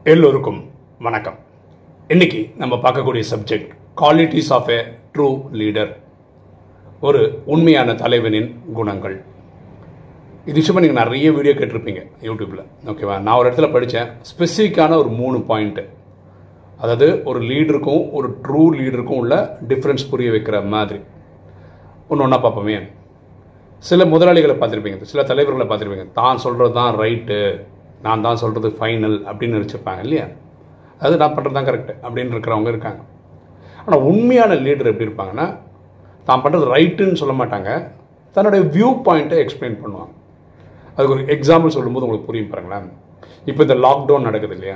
எல்லோருக்கும் வணக்கம் இன்னைக்கு நம்ம பார்க்கக்கூடிய subject qualities of a true leader ஒரு உண்மையான தலைவனின் குணங்கள் இது விஷயமா நீங்கள் நிறைய வீடியோ கேட்டிருப்பீங்க யூடியூப்பில் ஓகேவா நான் ஒரு இடத்துல படித்தேன் ஸ்பெசிஃபிக்கான ஒரு மூணு பாயிண்ட்டு அதாவது ஒரு லீடருக்கும் ஒரு ட்ரூ லீடருக்கும் உள்ள டிஃப்ரென்ஸ் புரிய வைக்கிற மாதிரி ஒன்று ஒன்றா பார்ப்போமே சில முதலாளிகளை பார்த்துருப்பீங்க சில தலைவர்களை பார்த்துருப்பீங்க தான் சொல்கிறது தான் ரைட்டு நான் தான் சொல்கிறது ஃபைனல் அப்படின்னு நினச்சிருப்பாங்க இல்லையா அது நான் பண்ணுறது தான் கரெக்டு அப்படின்னு இருக்கிறவங்க இருக்காங்க ஆனால் உண்மையான லீடர் எப்படி இருப்பாங்கன்னா தான் பண்ணுறது ரைட்டுன்னு சொல்ல மாட்டாங்க தன்னுடைய வியூ பாயிண்ட்டை எக்ஸ்பிளைன் பண்ணுவாங்க அதுக்கு ஒரு எக்ஸாம்பிள் சொல்லும்போது உங்களுக்கு புரியும் பாருங்களேன் இப்போ இந்த லாக்டவுன் நடக்குது இல்லையா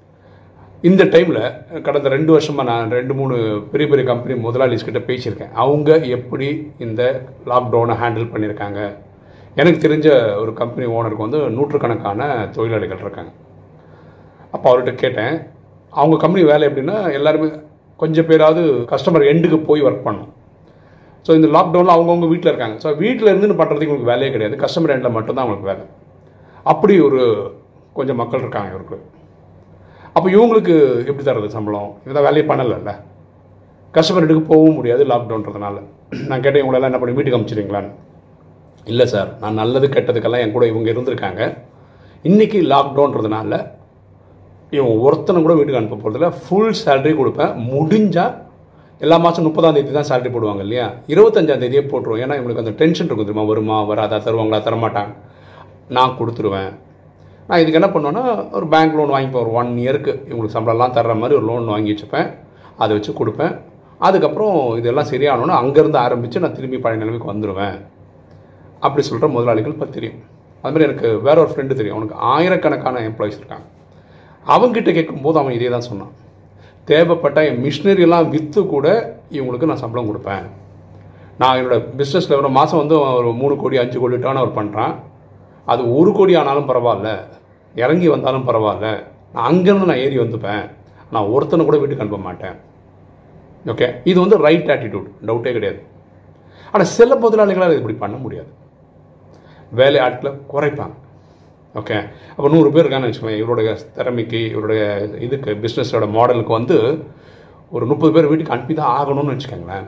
இந்த டைமில் கடந்த ரெண்டு வருஷமாக நான் ரெண்டு மூணு பெரிய பெரிய கம்பெனி முதலாளிஸ் கிட்ட பேசியிருக்கேன் அவங்க எப்படி இந்த லாக்டவுனை ஹேண்டில் பண்ணியிருக்காங்க எனக்கு தெரிஞ்ச ஒரு கம்பெனி ஓனருக்கு வந்து நூற்றுக்கணக்கான தொழிலாளிகள் இருக்காங்க அப்போ அவர்கிட்ட கேட்டேன் அவங்க கம்பெனி வேலை எப்படின்னா எல்லாருமே கொஞ்சம் பேராவது கஸ்டமர் எண்டுக்கு போய் ஒர்க் பண்ணணும் ஸோ இந்த லாக்டவுனில் அவங்கவுங்க வீட்டில் இருக்காங்க ஸோ வீட்டில் இருந்து பண்ணுறதுக்கு உங்களுக்கு வேலையே கிடையாது கஸ்டமர் எண்டில் மட்டும்தான் அவங்களுக்கு வேலை அப்படி ஒரு கொஞ்சம் மக்கள் இருக்காங்க இவருக்கு அப்போ இவங்களுக்கு எப்படி தர்றது சம்பளம் இவங்க வேலையை பண்ணலைல்ல கஸ்டமர் எடுக்க போகவும் முடியாது லாக்டவுன்றதுனால நான் கேட்டேன் இவங்களெல்லாம் என்ன பண்ணி வீட்டுக்கு அனுப்பிச்சிடுங்களான்னு இல்லை சார் நான் நல்லது கெட்டதுக்கெல்லாம் என் கூட இவங்க இருந்திருக்காங்க இன்றைக்கி லாக்டவுன்றதுனால இவன் ஒருத்தனை கூட வீட்டுக்கு அனுப்ப போகிறதில்ல ஃபுல் சேலரி கொடுப்பேன் முடிஞ்சால் எல்லா மாதம் முப்பதாம் தேதி தான் சேலரி போடுவாங்க இல்லையா இருபத்தஞ்சாம் தேதியே போட்டுருவோம் ஏன்னா இவங்களுக்கு அந்த டென்ஷன் இருக்கும் தெரியுமா வருமா வராதா தருவாங்களா தரமாட்டாங்க நான் கொடுத்துருவேன் நான் இதுக்கு என்ன பண்ணுவேன்னா ஒரு பேங்க் லோன் வாங்கிப்பேன் ஒரு ஒன் இயருக்கு இவங்களுக்கு சம்பளம்லாம் தர்ற மாதிரி ஒரு லோன் வாங்கி வச்சுப்பேன் அதை வச்சு கொடுப்பேன் அதுக்கப்புறம் இதெல்லாம் சரியானோன்னா அங்கேருந்து ஆரம்பித்து நான் திரும்பி பழைய நிலைமைக்கு வந்துடுவேன் அப்படி சொல்கிற முதலாளிகள் இப்போ தெரியும் அது மாதிரி எனக்கு வேற ஒரு ஃப்ரெண்டு தெரியும் அவனுக்கு ஆயிரக்கணக்கான எம்ப்ளாயிஸ் இருக்காங்க அவங்ககிட்ட கேட்கும்போது அவன் இதே தான் சொன்னான் தேவைப்பட்ட என் மிஷினரியெல்லாம் விற்று கூட இவங்களுக்கு நான் சம்பளம் கொடுப்பேன் நான் என்னோட பிஸ்னஸில் ஒரு மாதம் வந்து ஒரு மூணு கோடி அஞ்சு கோடி டேர்ன் ஓவர் பண்ணுறான் அது ஒரு கோடி ஆனாலும் பரவாயில்ல இறங்கி வந்தாலும் பரவாயில்ல நான் அங்கேருந்து நான் ஏறி வந்துப்பேன் நான் ஒருத்தனை கூட வீட்டுக்கு அனுப்ப மாட்டேன் ஓகே இது வந்து ரைட் ஆட்டிடியூட் டவுட்டே கிடையாது ஆனால் சில முதலாளிகளால் இப்படி பண்ண முடியாது வேலை ஆட்களை குறைப்பாங்க ஓகே அப்போ நூறு பேர் இருக்கான்னு வச்சுக்கோங்க இவருடைய திறமைக்கு இவருடைய இதுக்கு பிஸ்னஸோட மாடலுக்கு வந்து ஒரு முப்பது பேர் வீட்டுக்கு அனுப்பி தான் ஆகணும்னு வச்சுக்கோங்களேன்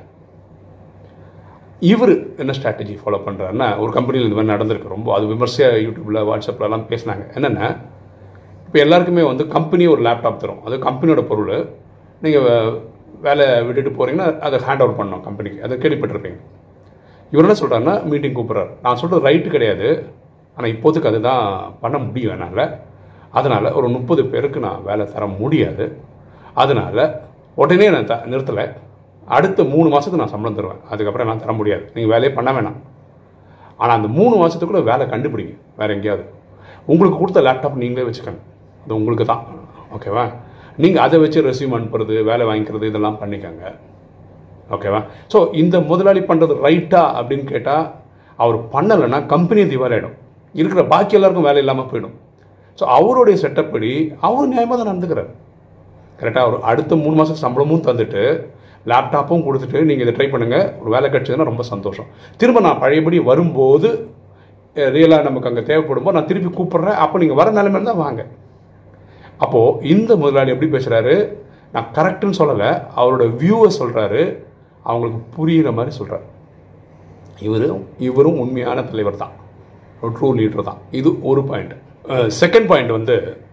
இவர் என்ன ஸ்ட்ராட்டஜி ஃபாலோ பண்ணுறாருன்னா ஒரு கம்பெனியில் இது மாதிரி நடந்திருக்கு ரொம்ப அது விமர்சையாக யூடியூப்பில் வாட்ஸ்அப்லலாம் பேசினாங்க என்னென்னா இப்போ எல்லாருக்குமே வந்து கம்பெனி ஒரு லேப்டாப் தரும் அது கம்பெனியோட பொருள் நீங்கள் வேலை விட்டுட்டு போகிறீங்கன்னா அதை ஹேண்ட் ஓவர் பண்ணணும் கம்பெனிக்கு அதை கேள்விப்பட்டிருப்பீங்க இவர் என்ன சொல்கிறாருன்னா மீட்டிங் கூப்பிட்றாரு நான் சொல்கிறது ரைட்டு கிடையாது ஆனால் இப்போதைக்கு அதுதான் பண்ண முடியும் என்னால் அதனால் ஒரு முப்பது பேருக்கு நான் வேலை தர முடியாது அதனால் உடனே நான் த நிறுத்தலை அடுத்த மூணு மாதத்துக்கு நான் சம்பளம் தருவேன் அதுக்கப்புறம் நான் தர முடியாது நீங்கள் வேலையே பண்ண வேணாம் ஆனால் அந்த மூணு மாதத்துக்குள்ள வேலை கண்டுபிடிங்க வேறு எங்கேயாவது உங்களுக்கு கொடுத்த லேப்டாப் நீங்களே வச்சுக்கோங்க அது உங்களுக்கு தான் ஓகேவா நீங்கள் அதை வச்சு ரெசியூம் அனுப்புறது வேலை வாங்கிக்கிறது இதெல்லாம் பண்ணிக்கோங்க ஓகேவா ஸோ இந்த முதலாளி பண்ணுறது ரைட்டா அப்படின்னு கேட்டால் அவர் பண்ணலைன்னா கம்பெனி திவாலாயிடும் இருக்கிற பாக்கி எல்லாருக்கும் வேலை இல்லாமல் போயிடும் ஸோ அவருடைய செட்டப் படி அவர் நியாயமாக தான் நடந்துக்கிறார் கரெக்டாக அவர் அடுத்த மூணு மாதம் சம்பளமும் தந்துட்டு லேப்டாப்பும் கொடுத்துட்டு நீங்கள் இதை ட்ரை பண்ணுங்கள் ஒரு வேலை கிடச்சதுன்னா ரொம்ப சந்தோஷம் திரும்ப நான் பழையபடி வரும்போது ரியலாக நமக்கு அங்கே தேவைப்படும் போது நான் திருப்பி கூப்பிட்றேன் அப்போ நீங்கள் வர நிலைமை தான் வாங்க அப்போது இந்த முதலாளி எப்படி பேசுகிறாரு நான் கரெக்டுன்னு சொல்லலை அவரோட வியூவை சொல்கிறாரு அவங்களுக்கு புரிகிற மாதிரி சொல்கிறார் இவரும் இவரும் உண்மையான தலைவர் தான் ஒரு ட்ரூ லீடர் தான் இது ஒரு பாயிண்ட் செகண்ட் பாயிண்ட் வந்து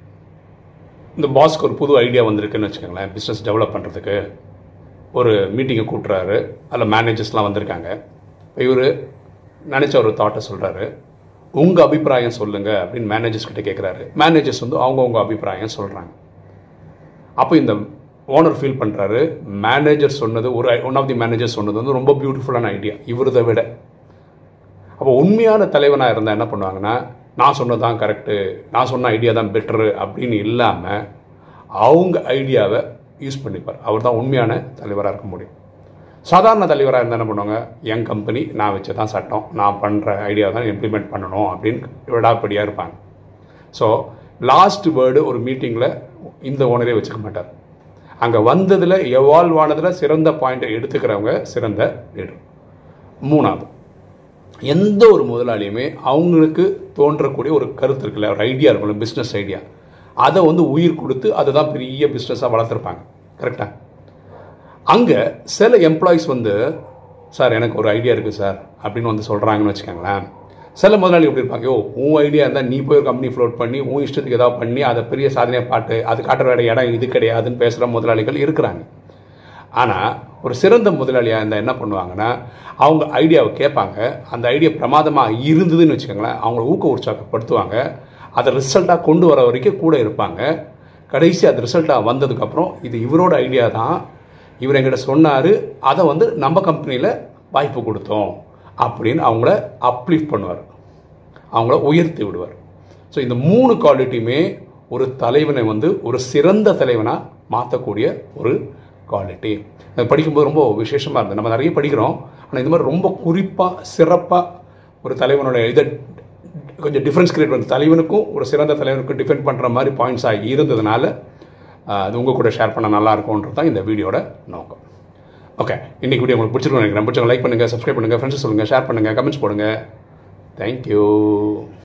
இந்த பாஸ்க்கு ஒரு புது ஐடியா வந்திருக்குன்னு வச்சுக்கோங்களேன் பிஸ்னஸ் டெவலப் பண்ணுறதுக்கு ஒரு மீட்டிங்கை கூட்டுறாரு அதில் மேனேஜர்ஸ்லாம் வந்திருக்காங்க இவர் நினச்ச ஒரு தாட்டை சொல்கிறாரு உங்கள் அபிப்பிராயம் சொல்லுங்கள் அப்படின்னு மேனேஜர்ஸ் கிட்ட கேட்குறாரு மேனேஜர்ஸ் வந்து அவங்கவுங்க அபிப்பிராயம் சொல்கிறாங்க அப்போ இந்த ஓனர் ஃபீல் பண்ணுறாரு மேனேஜர் சொன்னது ஒரு ஒன் ஆஃப் தி மேனேஜர் சொன்னது வந்து ரொம்ப பியூட்டிஃபுல்லான ஐடியா இவரதை விட அப்போ உண்மையான தலைவனாக இருந்தால் என்ன பண்ணுவாங்கன்னா நான் சொன்னது தான் கரெக்டு நான் சொன்ன ஐடியா தான் பெட்ரு அப்படின்னு இல்லாமல் அவங்க ஐடியாவை யூஸ் பண்ணிப்பார் அவர் தான் உண்மையான தலைவராக இருக்க முடியும் சாதாரண தலைவராக இருந்தால் என்ன பண்ணுவாங்க என் கம்பெனி நான் வச்சு தான் சட்டம் நான் பண்ணுற ஐடியா தான் இம்ப்ளிமெண்ட் பண்ணணும் அப்படின்னு விடாப்படியாக இருப்பாங்க ஸோ லாஸ்ட் வேர்டு ஒரு மீட்டிங்கில் இந்த ஓனரே வச்சுக்க மாட்டார் அங்கே வந்ததில் எவால்வ் ஆனதில் சிறந்த பாயிண்ட்டை எடுத்துக்கிறவங்க சிறந்த லீடர் மூணாவது எந்த ஒரு முதலாளியுமே அவங்களுக்கு தோன்றக்கூடிய ஒரு கருத்து இருக்குல்ல ஒரு ஐடியா இருக்குல்ல பிஸ்னஸ் ஐடியா அதை வந்து உயிர் கொடுத்து அதுதான் பெரிய பிஸ்னஸாக வளர்த்துருப்பாங்க கரெக்டாக அங்கே சில எம்ப்ளாயிஸ் வந்து சார் எனக்கு ஒரு ஐடியா இருக்குது சார் அப்படின்னு வந்து சொல்கிறாங்கன்னு வச்சுக்கோங்களேன் சில முதலாளி எப்படி இருப்பாங்க ஓ உன் ஐடியா இருந்தால் நீ போய் ஒரு கம்பெனி ஃப்ளோட் பண்ணி உன் இஷ்டத்துக்கு ஏதாவது பண்ணி அதை பெரிய சாதனையாக பாட்டு அது காட்டுற வேற இடம் இது கிடையாதுன்னு பேசுகிற முதலாளிகள் இருக்கிறாங்க ஆனால் ஒரு சிறந்த முதலாளியாக இருந்தால் என்ன பண்ணுவாங்கன்னா அவங்க ஐடியாவை கேட்பாங்க அந்த ஐடியா பிரமாதமாக இருந்ததுன்னு வச்சுக்கோங்களேன் அவங்கள ஊக்க உற்சாகப்படுத்துவாங்க அதை ரிசல்ட்டாக கொண்டு வர வரைக்கும் கூட இருப்பாங்க கடைசி அது ரிசல்ட்டாக வந்ததுக்கப்புறம் இது இவரோட ஐடியா தான் இவர் எங்கிட்ட சொன்னார் அதை வந்து நம்ம கம்பெனியில் வாய்ப்பு கொடுத்தோம் அப்படின்னு அவங்கள அப்லிஃப்ட் பண்ணுவார் அவங்கள உயர்த்தி விடுவார் ஸோ இந்த மூணு குவாலிட்டியுமே ஒரு தலைவனை வந்து ஒரு சிறந்த தலைவனாக மாற்றக்கூடிய ஒரு குவாலிட்டி அது படிக்கும்போது ரொம்ப விசேஷமாக இருந்தது நம்ம நிறைய படிக்கிறோம் ஆனால் இந்த மாதிரி ரொம்ப குறிப்பாக சிறப்பாக ஒரு தலைவனோட இதை கொஞ்சம் டிஃப்ரென்ஸ் கிரியேட் பண்ண தலைவனுக்கும் ஒரு சிறந்த தலைவனுக்கும் டிஃபெண்ட் பண்ணுற மாதிரி பாயிண்ட்ஸாக இருந்ததுனால அது உங்கள் கூட ஷேர் பண்ண நல்லா இருக்கும்ன்றது தான் இந்த வீடியோட நோக்கம் ஓகே இன்றைக்கி வீடியோ உங்களுக்கு பிடிச்சிருக்கோம் நினைக்கிறேன் பிடிச்சவங்க லைக் பண்ணுங்கள் சப்ஸ்கிரைப் பண்ணுங்கள் ஃப்ரெண்ட்ஸ் சொல்லுங்கள் ஷேர் பண்ணுங்கள் கமெண்ட்ஸ் போடுங்க தேங்க்யூ